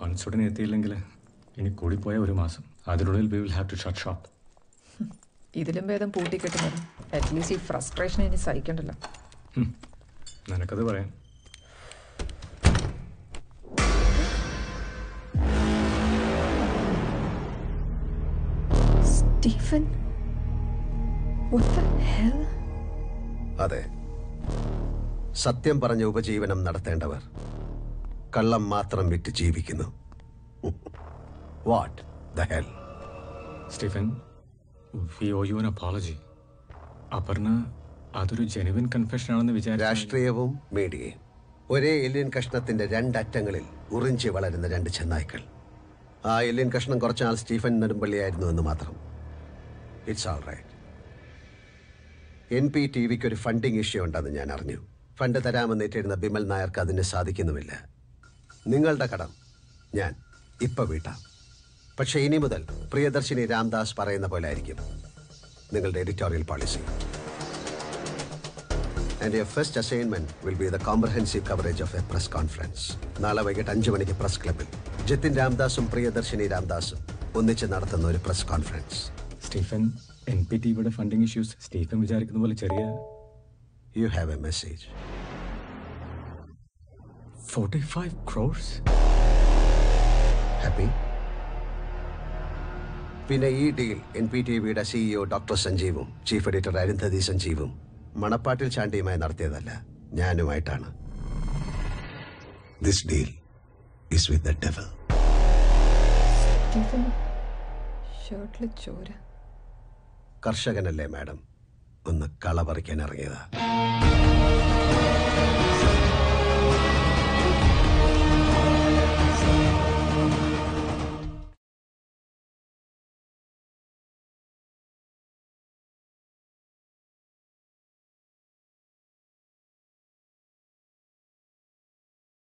Funds ഉടനെ എത്തിയില്ലെങ്കിൽ ഇനി കൂടിപ്പോയ ഒരു മാസം അതിനുള്ളിൽ we we have to shut shop ഇതിലും ഭേദം പൂട്ടിക്കെട്ടുന്നത് അറ്റ്ലീസ്റ്റ് ഈ ഫ്രസ്ട്രേഷൻ ഇനി സഹിക്കണ്ടല്ലോ നിനക്കത് പറയാം സ്റ്റീഫൻ What the hell? അതെ സത്യം പറഞ്ഞ ഉപജീവനം നടത്തേണ്ടവർ കള്ളം മാത്രം വിറ്റ് ജീവിക്കുന്നു what the hell Stephen we owe you an apology Aparna അതൊരു ജെനുവിൻ കൺഫെഷൻ ആണെന്ന് വിചാരിച്ചു രാഷ്ട്രീയവും മീഡിയയും ഒരേ എല്ലിൻ കഷ്ണത്തിന്റെ രണ്ടറ്റങ്ങളിൽ ഉറിഞ്ചി വളരുന്ന രണ്ട് ചെന്നായ്ക്കൾ ആ എല്ലിൻ കഷ്ണം കുറച്ചാൾ സ്റ്റീഫൻ നെടുമ്പള്ളിയായിരുന്നു എന്ന് മാത്രം it's all right N P T വിക്ക് ഒരു ഫണ്ടിങ് ഇഷ്യൂ ഉണ്ടെന്ന് ഞാൻ അറിഞ്ഞു ഫണ്ട് തരാമെന്ന് ഏറ്റിരുന്ന ബിമൽ നായർക്ക് അതിന് സാധിക്കുന്നുമില്ല നിങ്ങളുടെ കടം ഞാൻ ഇപ്പൊ വീട്ടാം പക്ഷേ ഇനി മുതൽ പ്രിയദർശിനി രാംദാസ് പറയുന്ന പോലെ ആയിരിക്കും നിങ്ങളുടെ editorial policy and your first assignment will be the comprehensive coverage of a press conference നാളെ വൈകിട്ട് അഞ്ചു മണിക്ക് പ്രസ് ക്ലബിൽ ജതിൻ രാംദാസും പ്രിയദർശിനി രാംദാസും ഒന്നിച്ച് നടത്തുന്ന ഒരു press conference Stephen N P T വിയുടെ ഫണ്ടിങ് ഇഷ്യൂസ് സ്റ്റീഫൻ വിചാരിക്കുന്ന പോലെ ചെറിയ you have a message forty five crores happy പിന്നെ ഈ ഡീൽ എൻ പി ടി വിയുടെ സിഇഒ ഡോക്ടർ സഞ്ജീവും ചീഫ് എഡിറ്റർ അരുന്ധതി സഞ്ജീവും മണപ്പാട്ടിൽ ചാണ്ടിയുമായി നടത്തിയതല്ല ഞാനുമായിട്ടാണ് this deal is with the devil Stephen ഷർട്ടിൽ ചോര കർഷകനല്ലേ മാഡം ഒന്ന് കള പറിക്കാൻ ഇറങ്ങിയതാ